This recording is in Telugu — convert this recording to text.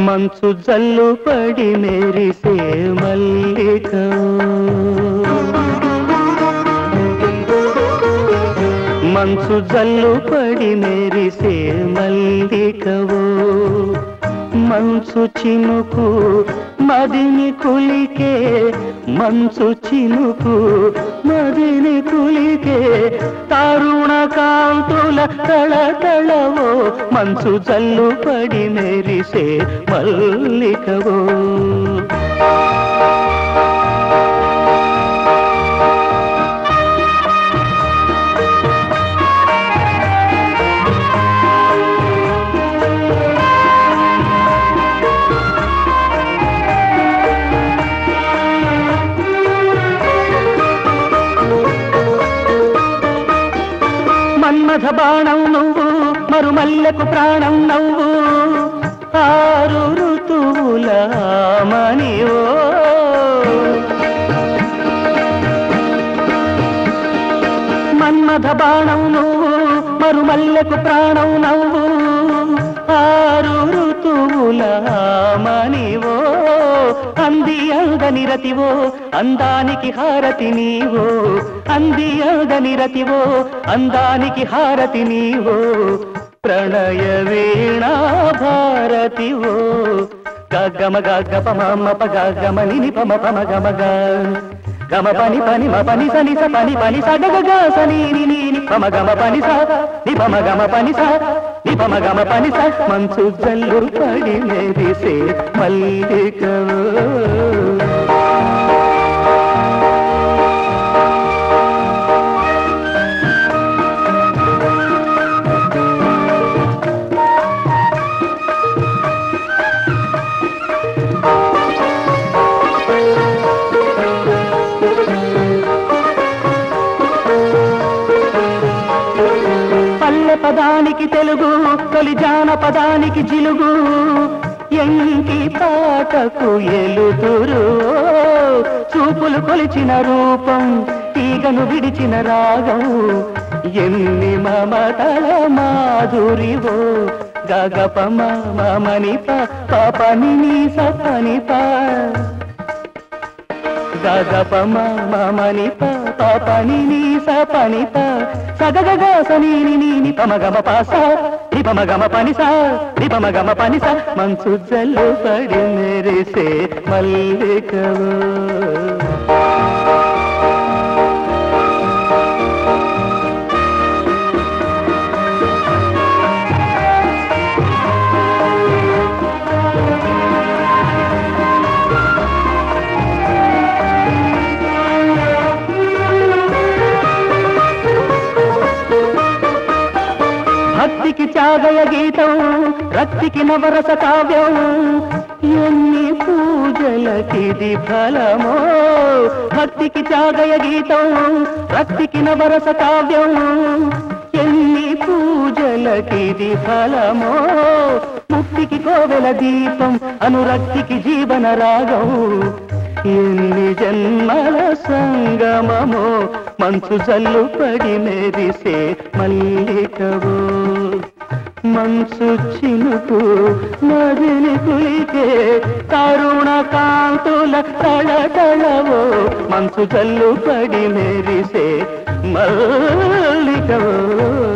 మంచు జల్లు పడి మెరిసే మల్లికవు మంచు జల్లు పడి మెరిసే మల్లికవు మంచు చినుకు మదిని కులికే మంచు చినుకు మదిని కులికే తరుణ కాంతుల తళతళవో మంచు జల్లు పడి మెరిసే మల్లికవో మన్మథ బాణం నువ్వు మరుమల్లెకు ప్రాణం నవ్వు ఆరు ఋతువుల మణివో మన్మథ బాణం నువ్వు మరుమల్లెకు ప్రాణం నవ్వు ఆరు ఋతువుల మణివో అంది అందని రతివో అందానికి హారతి నీవో అంది అందని రతివో అందానికి హారతి నీవో ప్రణయ వీణా భారతివో గగమ గగ పమ ప గమ నిని పమ పమ గమ గ గమ పని పని మ పని సని స పని పని స గగ గ స ని ని ని ని పమ గమ పని స ని పమ గమ పని స ని పమ గమ పని స మంచు జల్లు పడి మెరిసే మల్లికవో పల్లె పదానికి తెలుగు తొలి జానపదానికి జిలుగు ఎంకి పాటకు ఎలుతురు చూపులు కొలిచిన రూపం తీగను విడిచిన రాగం ఎన్ని మమతల మాధురివో గగప మమని పని సపని పా గగప మమని పని నీ సపని ప సగగ సని ని పమగమ పాస నిపమగమ పనిస నిపమగమ పనిస మంచు జల్లు పడి మెరిసే మల్లికవు భక్తికి చాగయ గీతం రక్తికి నవరస కావ్యం ఎన్ని పూజలకిది ఫలమో భక్తికి చాగయ గీతం రక్తికి నవరస కావ్యం ఎన్ని పూజలకిది ఫలమో ముక్తికి కోవెల దీపం అనురక్తికి జీవన రాగం ఎన్ని జన్మల సంగమమో మంచు జల్లు పడి మెరిసే మల్లికవో మంచు చినుకు నదిని కులికే కరుణ కాంతుల తళతళవో మంచు జల్లు పడి మెరిసే మల్లికవో